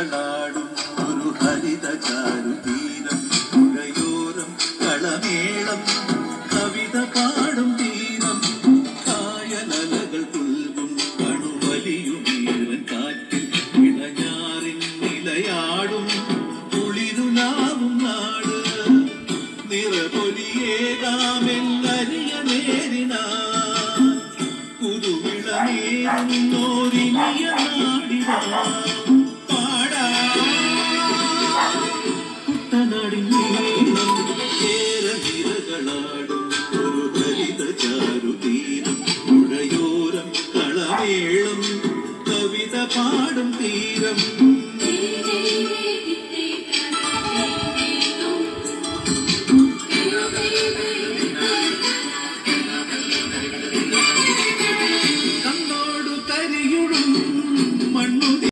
കളകളാടും ഒരു ഹരിത ചാരുതീരം പുഴയോരം കളമേളം കവിത പാടും തീരം കായലലകൾ തുൽകും കണുവലിയുമീവൻ കാറ്റിൽ ഇടഞ്ഞാറിൻ നിലയാടും കുളിരുലാവും നാട് നിറപൊലിയേകാമെന്നരിയ നേരിനാ പുതുവിളമേറുന്നോരിനിയ നാടിനാ